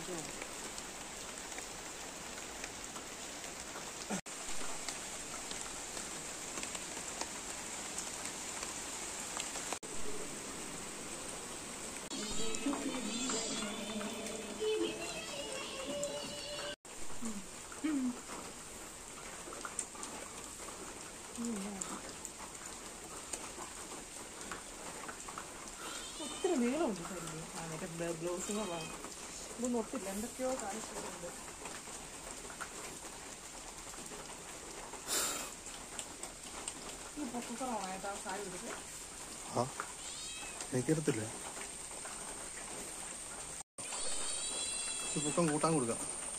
ഒത്തിരി നീളമുണ്ട് സൈഡിൽ ആ മറ്റേ ബ്ലൗസിന് ഇതൊന്നും ഒത്തില്ല എന്തൊക്കെയോ കാണിച്ചിട്ടുണ്ട് ഈ പൊക്കക്കുറവാണ് കേട്ടോ ആ സാരി എടുത്ത് ആ എനിക്കറിയത്തില്ല പൊക്കം കൂട്ടാൻ കൊടുക്കാം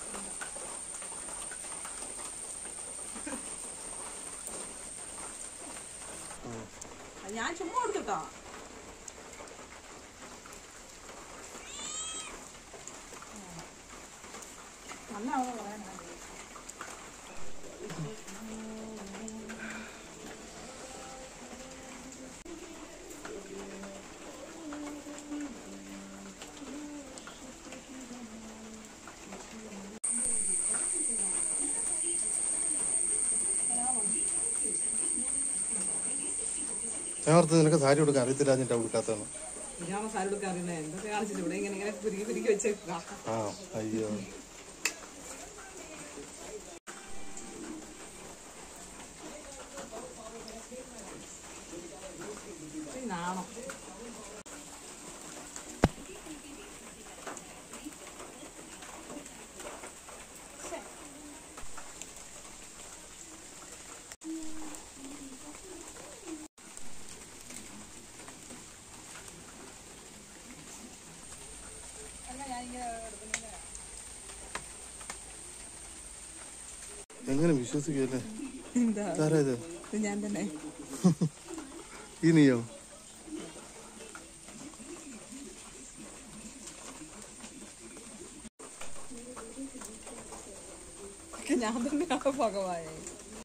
ഞാൻ ചുമ്മാ കൊടുത്തിട്ടോ നല്ല ആളെ പറയാനാണ് ഞാൻ ഓർത്ത് നിനക്ക് സാരി കൊടുക്കാൻ അറിയത്തില്ല എന്നിട്ടാ കൊടുക്കാത്തതാണ് ഞാൻ സാരി എടുക്കാറില്ല എന്തൊക്കെ കാണിച്ചിട്ട് ഇവിടെ ഇങ്ങനെ ഇങ്ങനെ കുരുക്കി കുരുക്കി വെച്ചേക്കാം ആ അയ്യോ നാണം എങ്ങനെ വിശ്വസിക്കല്ലേ എന്താ ഇതാരാ ഇത് ഇത് ഞാൻ തന്നെ ഈ നീയോ ഒക്കെ ഞാൻ തന്നെയാണ് ഭഗവാനെ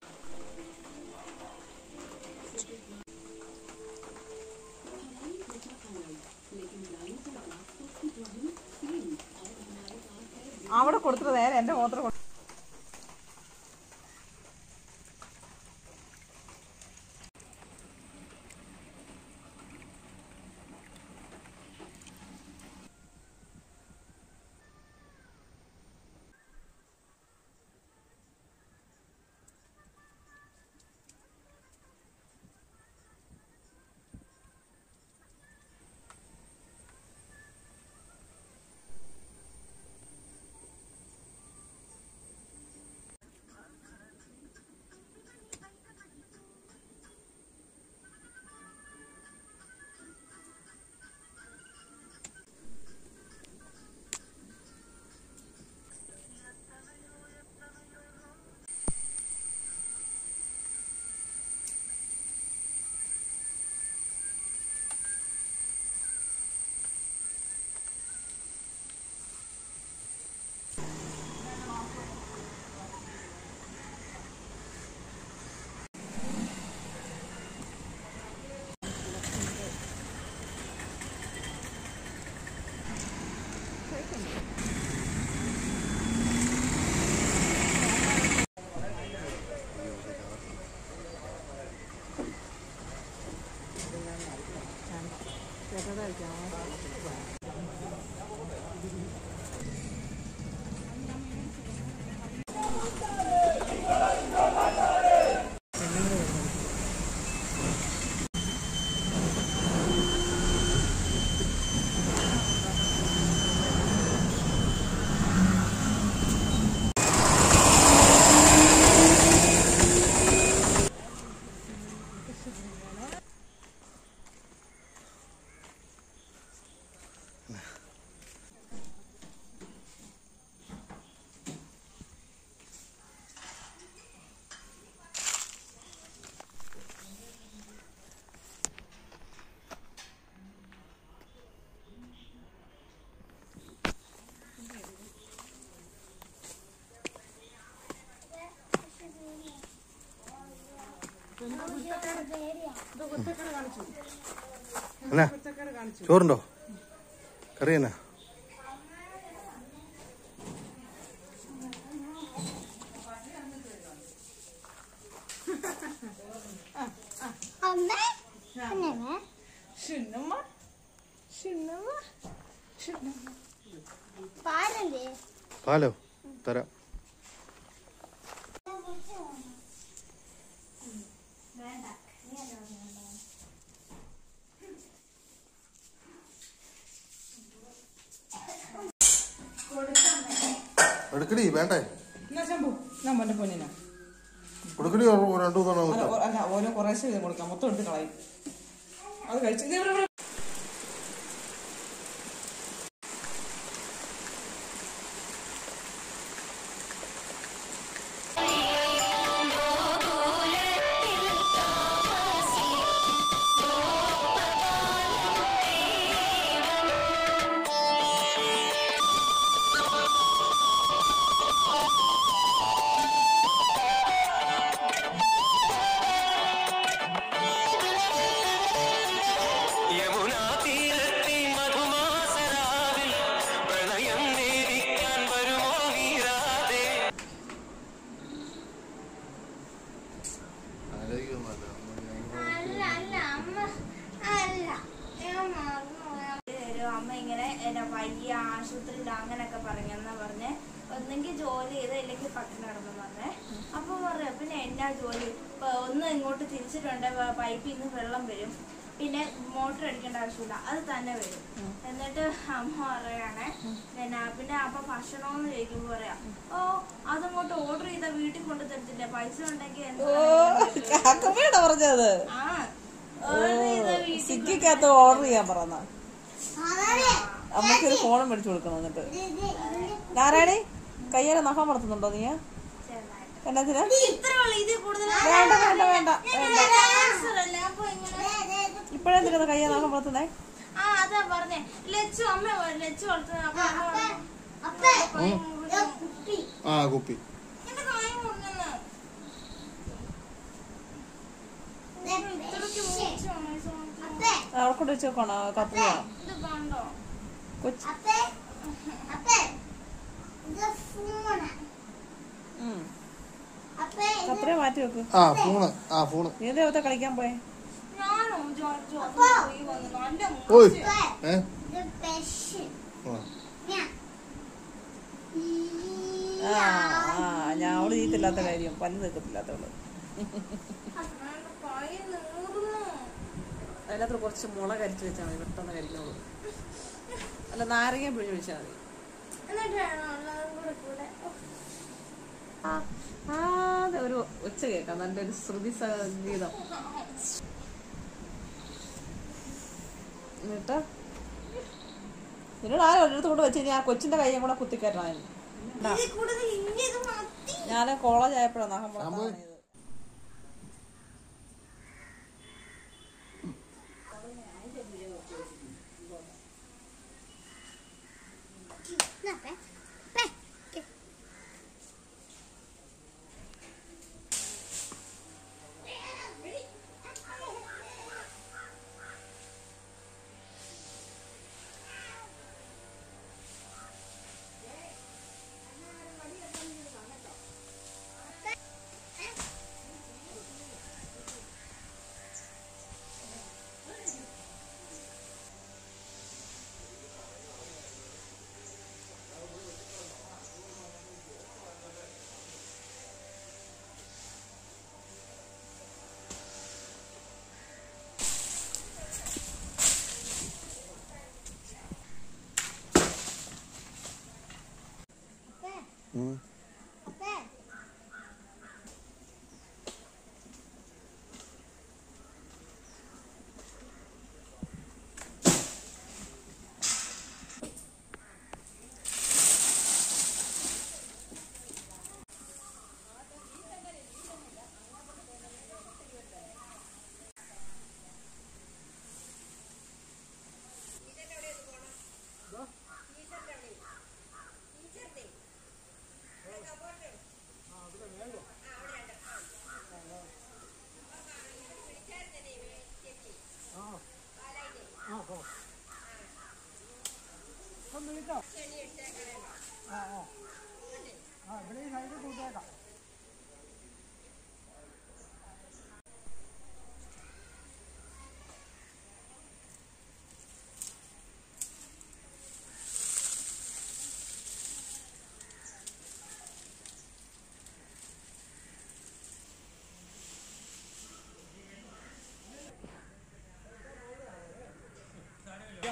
അവിടെ കൊടുത്തിട്ട് നേരെ എന്റെ മോത്ര എന്നാ ചോറുണ്ടോ കറി എന്നാ ഷിന്നമ്മ ഷിന്നമ്മ ഷിന്നമ്മ പാലല്ലേ പാലോ തരാം വേണ്ട നീ അല്ലേ പറഞ്ഞത്? എടുക്കടി വേണ്ടേ എന്നാ ശംഭു ഞാൻ മോന്റെ പൊന്നിനാ കൊടുക്കടി ഒരു രണ്ടു മൂന്നെണ്ണം അല്ല കൊടുക്കാം ഓ- അല്ല ഓരോ കുറേശ്ശെ വീതം കൊടുക്കാം മൊത്തം എടുത്ത് കളയും അത് കഴിച്ചു ഇത് ഇവിടെ- ഇവിടെ- യമുനാ തീരത്തെ മധുമാസരാവിൽ പ്രണയം നേദിക്കാൻ വരുമോ നീരാതെ അല്ല അല്ല അമ്മ അല്ല ഞാൻ മറന്നുപോയി. ഒരു അമ്മ ഇങ്ങനെ എന്നെ വയ്യ ആശുപത്രിയിൽ അങ്ങനൊക്കെ പറഞ്ഞു എന്നാ പറഞ്ഞേ ഒന്നെങ്കിൽ ജോലി ചെയ്ത് ഇല്ലെങ്കിൽ പട്ടിണി കിടന്നു പറഞ്ഞേ അപ്പൊ പറയാ പിന്നെ എന്നാ ജോലി ഇപ്പൊ ഒന്ന് ഇങ്ങോട്ട് തിരിച്ചിട്ടുണ്ട് പ- പൈപ്പിൽ നിന്ന് വെള്ളം വരും പിന്നെ മോട്ടർ അടിക്കേണ്ട ആവശ്യമില്ല അത് തന്നെ വരും എന്നിട്ട് അമ്മ പറയാണ് പിന്നെ പിന്നെ അപ്പൊ ഭക്ഷണമെന്ന് ചോദിക്കുമ്പോ പറയാ ഓ അതങ്ങോട്ട് ഓർഡർ ചെയ്താ വീട്ടിൽ കൊണ്ടു തരത്തില്ല പൈസ ഉണ്ടെങ്കിൽ ഓ എന്താ കാക്കമ്മയാണ് പറഞ്ഞത് ആ ഓർഡർ ചെയ്താ വീട്ടിൽ സ്വിഗ്ഗിക്കകത്ത് ഓർഡർ ചെയ്യാൻ പറഞ്ഞ അമ്മയ്ക്ക് ഒരു ഫോണും മേടിച്ചു കൊടുക്കണം എന്നിട്ട് നാരായണി കയ്യേലെ നഖം വളർത്തുന്നുണ്ടോ നീ ചെറുതായിട്ട് എന്നതിനാ ഇത്ര ഉള്ളു ഇതിൽ കൂടുതൽ വേണ്ട വേണ്ട വേണ്ട വേണ്ട അല്ലേ അപ്പൊ ഇങ്ങനെ ഇപ്പഴെന്തിനാ കയ്യെ നഖം വളർത്തുന്നേ ആ അതാ പറഞ്ഞേ ലച്ചു അമ്മ ലച്ചു വളർത്തുന്നത് അപ്പൊ അമ്മ പറഞ്ഞു, കൈ മുറിഞ്ഞു. ആ കുപ്പി എന്റെ കൈ മുറിഞ്ഞെന്ന് ഇത്രയ്ക്ക് മൂർച്ചയാണോ ഈ സാധനത്തിന്? അവർക്കൊണ്ട് വെച്ച് നോക്കണോ കത്രിയാണോ ഇത് കണ്ടോ കൊച്ചു ഉം. കത്രിയ മാറ്റി വെക്ക് ആ ഫോണ് ആ ഫോണ് നീ ദേവത്തെ കളിക്കാൻ പോയെ ഞാനോ വിചാരിച്ചു അത് പോയി വന്ന് നല്ല ഓയ് മൂർച്ചയാ. ഏ ആ. ആ ആ ഞാൻ അവള് ചെയ്യത്തില്ലാത്ത കാര്യം പല്ല് നിൽക്കത്തില്ലാത്തവള് അമ്മേന്റെ കൈ നീറുന്നു അതിനകത്ത് കുറച്ച് മുളക് അരിച്ച് വെച്ചാൽ മതി പെട്ടെന്ന് കരിക്കോളൂ അല്ല നാരങ്ങ പിഴിഞ്ഞ് വെച്ചാൽ മതി എന്നിട്ട് വേണം ഉള്ളതും കൂടെ കൂടെ ഓ, ആ ആ, ദേ ഒരു ഒച്ച കേൾക്കാം നല്ലൊരു ശ്രുതി സംഗീതം എന്നിട്ട് നിന്നോട് ആരും ഒരിടത്ത് കൊണ്ട് വെച്ച് കഴിഞ്ഞാൽ ആ കൊച്ചിന്റെ കയ്യും കൂടെ കുത്തിക്കയറ്റണം ഇതിൽ കൂടുതൽ ഇനി ഇത് മതി ഞാൻ കോളേജ് ആയപ്പോഴാണ് നഖം സംഭവം- വളർത്താൻ ഉം.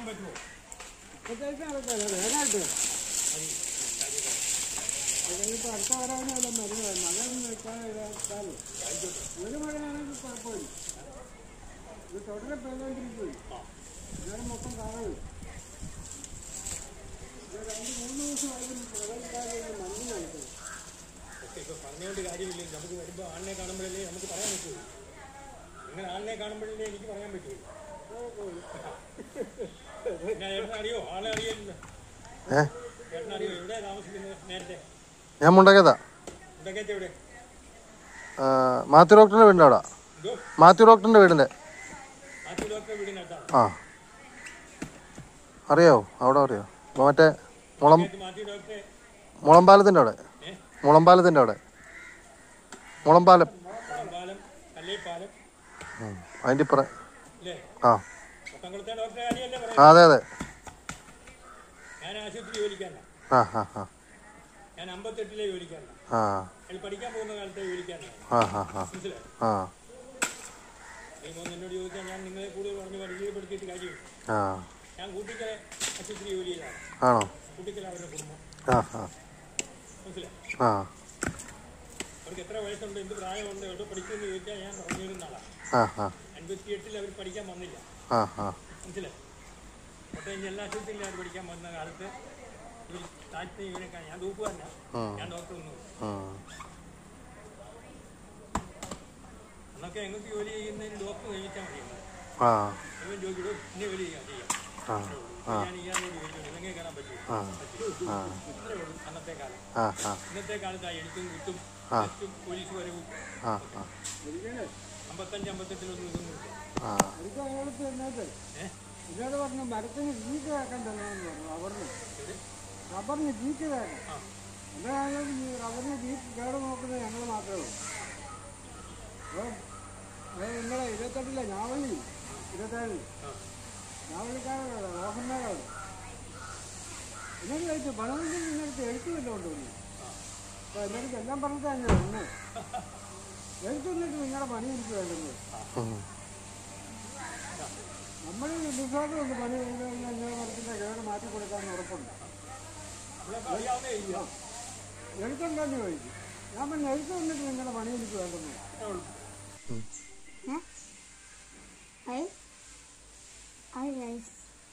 പറ്റുമോ ഇപ്പോഴത്തേക്ക് നടക്കില്ല വേഗമായിട്ട് ഇനിയിപ്പോൾ അടുത്ത വരാനല്ല മരുന്ന് മഴ നിൽക്കാൻ ഇതാക്കാലോ ഒരു മഴയാണെങ്കിൽ കുഴപ്പമില്ല ഇത് തുടരെ പെയ്തുകൊണ്ടിരിക്കും നേരം മൊത്തം കാണും ഇത് രണ്ട് മൂന്ന് ദിവസമായാലും പ്രളയക്കാതെ മഞ്ഞ് കാണിക്കുന്നത് പക്ഷേ ഇപ്പൊ പറഞ്ഞുകൊണ്ട് കാര്യമില്ല നമുക്ക് വരുമ്പോ ആളിനെ കാണുമ്പോഴല്ലേ നമുക്ക് പറയാൻ പറ്റുള്ളൂ നിങ്ങൾ ആളിനെ കാണുമ്പോഴല്ലേ എനിക്ക് പറയാൻ പറ്റുള്ളൂ ഞാൻ ചേട്ടനെ അറിയോ ആളെ അറിയില്ല ഏ ചേട്ടനെ അറിയോ എവിടെ താമസിക്കുന്നത് നേരത്തെ ഞാൻ മുണ്ടകേതാ എന്തൊക്കെ എവിടെ ആ, മാത്യു ഡോക്ടറിൻ്റെ വീടിൻ്റെ അവിടെ എന്തോ മാത്യു ഡോക്ടറിൻ്റെ വീടിൻ്റെ ആദ്യ ഡോക്ടറെ വീടിനകത്താണ് ആ അറിയാവോ അവിടെ അറിയോ മറ്റേ മുളം മാത്യു ഡോക്ടറെ മുളമ്പാലത്തിൻ്റെ അവിടെ മുളമ്പാലത്തിൻ്റെ അവിടെ മുളമ്പാലം പാലം കല്ലേപ്പാലം ഉം. അതിൻ്റെ ഇപ്പുറം അല്ലേ ആ പത്തംകുളത്തെ ഡോക്ടറെ കാര്യമല്ലേ ആ പറയാം അതെ അതെ ഞാൻ ആശുപത്രി ജോലിക്കാരനാണ് ആ ആ ആ ഞാൻ അമ്പത്തെട്ടിലെ ജോലിക്കാരനാണ് ആ അയാൾ പഠിക്കാൻ പോകുന്ന കാലത്തെ ജോലിക്കാരനാണ് ആ ആ ആ മനസ്സിലായോ ആ ഈ മോൻ എന്നോട് ചോദിച്ചാൽ ഞാൻ നിങ്ങളെ കൂടുതൽ പറഞ്ഞ് പരിചയപ്പെടുത്തിയിട്ട് കാര്യമില്ല ആ ഞാൻ കൂട്ടിക്കര ആശുപത്രി ജോലി ചെയ്താണ് ആണോ കൂട്ടിക്കര അവരുടെ കുടുംബം ആ ആ മനസ്സിലായോ ആ അവർക്ക് എത്ര വയസ്സുണ്ട് എന്ത് പ്രായമുണ്ട് എവിടെ പഠിക്കുമെന്ന് ചോദിച്ചാൽ ഞാൻ പറഞ്ഞിരുന്ന ആളാണ് ആ ആ അൻപത്തി എട്ടിൽ അവർ പഠിക്കാൻ വന്നില്ല ആ ആ മനസ്സിലായോ പക്ഷേ ഇനി എല്ലാ ആശുപത്രിയിലും അവർ പഠിക്കാൻ വന്ന കാലത്ത് ഇവർ താല്പര്യം ഇവരൊക്കെ ഞാൻ തൂക്കുവല്ല ഞാൻ ഡോക്ടർ ഒന്നും ഉം. അന്നൊക്കെ എങ്ങൾക്ക് ജോലി ചെയ്യുന്നതിന് ഡോക്ടർ നിയമിച്ചാൽ മതിയല്ലോ ആ ഇവൻ ചോദിക്കൂ ഇന്ന ജോലി ചെയ്യാം ചെയ്യാം ആ ഞാൻ ഇയാളോട് ചോദിച്ചു ഇവങ്ങനെ കയറാൻ പറ്റുമോ ആ ആ ഇത്രേ ഉള്ളൂ അന്നത്തെ കാലം ആ ആ ഇന്നത്തെ കാലത്ത് ആ എഴുത്തും കുത്തും ആ. ടെസ്റ്റും പോലീസ് വരവും ആ ആ അമ്പത്തഞ്ച് അമ്പത്തെട്ടിലൊന്നും ഇതൊന്നും ഇല്ല ആ എനിക്ക് അയാൾക്ക് എന്നിട്ട് എന്നോട് പറഞ്ഞു മരത്തിന് ജീക്ക് കേൾക്കണ്ടല്ലോ എന്ന് പറഞ്ഞു റബ്ബറിന് റബ്ബറിന് ജീക്ക് കേൾക്കാം എന്തായാലും ഈ റബ്ബറിന് ജീക്ക് കേട് നോക്കുന്നത് ഞങ്ങൾ മാത്രമേ ഉള്ളൂ അപ്പോൾ അത് നിങ്ങളെ ഇരുപത്തെട്ടിലെ ഞാവലി ഇരുപത്തേഴ് ഞാവലിക്കാരുടെ റോഹന്മാരാണ് എന്നോട് ചോദിച്ചു പണമെങ്കിൽ നിങ്ങൾക്ക് എഴുത്തുമില്ല കൊണ്ടുവന്നു അപ്പോൾ എന്നോട് എല്ലാം പറഞ്ഞിട്ട് തന്നെ ഒന്ന് എഴുത്തുന്നിട്ട് നിങ്ങളുടെ പണി എനിക്ക് വേണ്ടുന്നത് ഉം. നമ്മൾ വിശ്വാസം ഉണ്ട് പണി ചെയ്ത് കഴിഞ്ഞാൽ ഇങ്ങനെ മരത്തിൻ്റെ കേട് മാറ്റി കൊടുക്കാമെന്ന് ഉറപ്പുണ്ട് എഴുത്തുണ്ടോന്ന് ചോദിച്ചു ഞാൻ പറഞ്ഞു എഴുത്ത് വന്നിട്ട് നിങ്ങളുടെ പണി എനിക്ക് വേണ്ടെന്ന് Hi. Hi guys.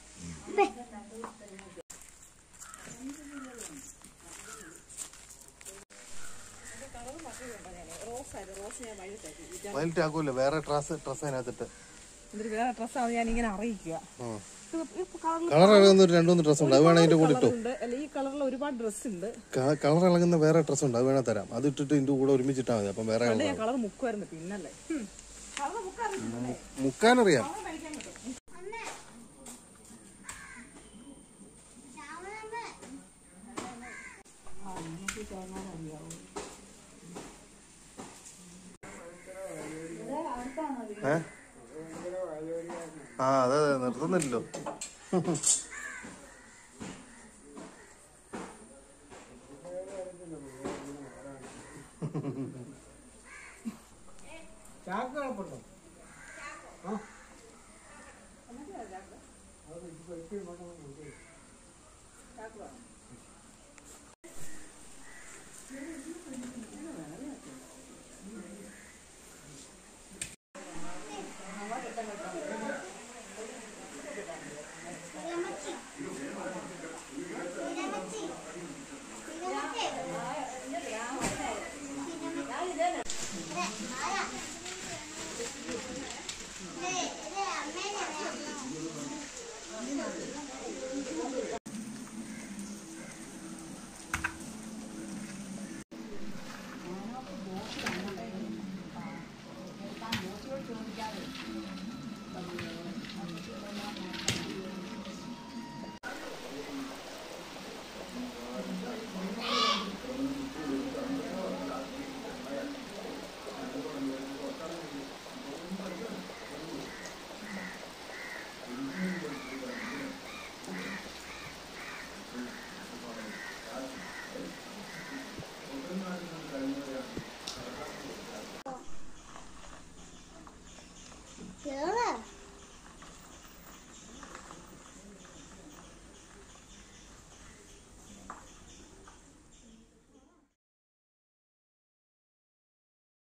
വൈകിട്ട് ആക്കൂല വേറെ ഡ്രസ് ഡ്രസ് അതിനകത്തിട്ട് എന്നിട്ട് വേറെ ഡ്രസ്സാണ് ഞാൻ ഇങ്ങനെ അറിയിക്കുക ഉം. ഇപ്പൊ കളറിൽ കളർ ഇളകുന്ന ഒരു രണ്ട് മൂന്ന് ഡ്രസ് ഉണ്ട് അത് വേണേ അതിന്റെ കൂടെ ഇട്ടോ ഉണ്ട് അല്ലെ ഈ കളറിൽ ഒരുപാട് ഡ്രസ് ഉണ്ട് കളർ ഇളകുന്ന വേറെ ഡ്രസ് ഉണ്ട് അത് വേണേ തരാം അത് ഇട്ടിട്ട് ഇതിന്റെ കൂടെ ഒരുമിച്ചിട്ടാ മതി അപ്പം വേറെ പണ്ട് കളർ ഞാൻ കളർ മുക്കുമായിരുന്നു പിന്നല്ലേ കളർ മുക്കാറില്ല മുക്കാനറിയാം ഏ ആ അതെ അതെ നിർത്തുന്നില്ലല്ലോ ചാക്ക് കിടപ്പുണ്ടോ ആ Yeah.